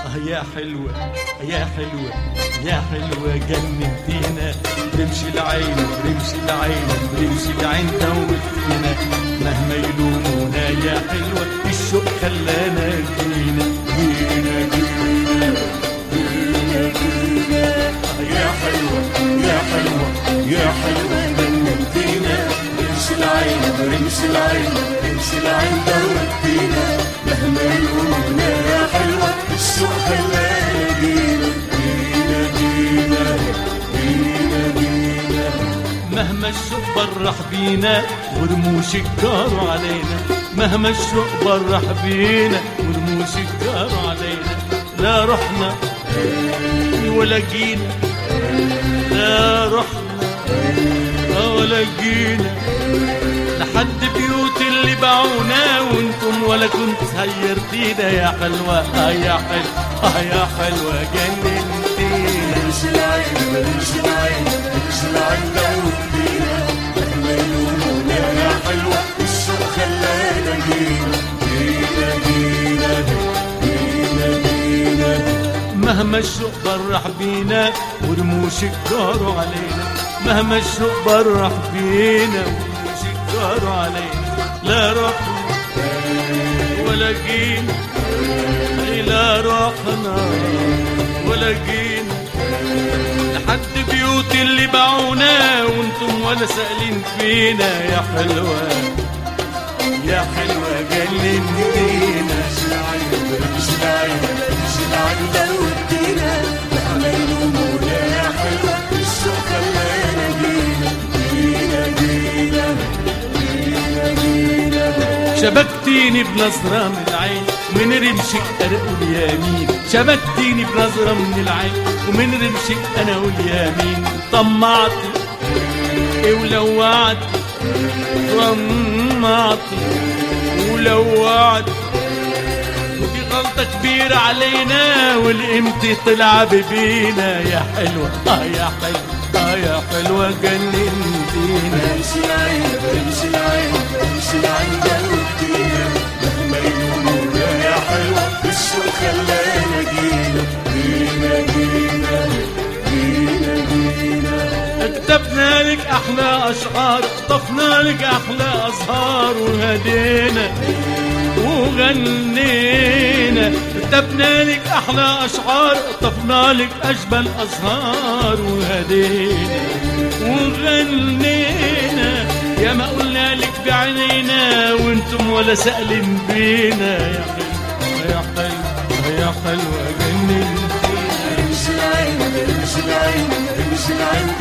آه يا حلوة يا حلوة يا حلوة جننتينا رمش العين رمش العين رمش العين دوتينا مهما يلومونا يا حلوة الشوق خلانا جينا جينا جينا جينا جينا آه يا حلوة يا حلوة يا حلوة جننتينا رمش العين رمش العين رمش العين دوتينا مهما يلومونا يا حلوة الشوق خلانا جينا جينا جينا جينا جينا مهما الشوق برح بينا ورموش الجار علينا مهما الشوق برح بينا ورموش الجار علينا لا رحنا ولا جينا لا رحنا ولا جينا لحد بيوت اللي باعونا وانتم ولا كنت سيرتينا يا حلوة آه يا حلوة آه يا حلوة جننتينا رمش العين رمش العين رمش العين دوتينا مهما يلومونا يا حلوة الشوق خلانا جينا جينا جينا جينا جينا مهما الشوق برح بينا ورموش الجار علينا مهما الشوق برح بينا ورموش الجار علينا لا رحنا ولا جينا لا رحنا ولا جينا لحد بيوت اللي باعونا وانتم ولا سائلين فينا يا حلوة يا حلوة جننتينا رمش العين رمش العين رمش العين دوتينا مهما يلومونا يا حلوة الشوق خلانا جينا جينا جينا جينا جينا شبكتيني بنظرة من العين ومن رمشك أنا واليمين شبكتيني بنظرة من العين ومن رمشك أنا واليمين طمعتي إيه ولوعتي طمعتي ولوعتي دي غلطة كبيرة علينا والقيمتي طلع ببينا يا حلوة آه يا حلوة آه يا حلوة جننتينا رمش العين رمش العين رمش العين دوتينا مهما يلومونا يا حلوة الشوق خلانا جينا جينا جينا جينا جينا كتبنا لك احلى اشعار طفنا لك احلى ازهار وهدينا وغنينا كتبنا لك احلى اشعار طفنا لك اجمل ازهار وهدينا وغنينا يا ما قلنا لك بعينينا وانتم ولا سألين بينا يا حلوة يا حلوة يا حلوة جننتينا رمش العين رمش العين رمش العين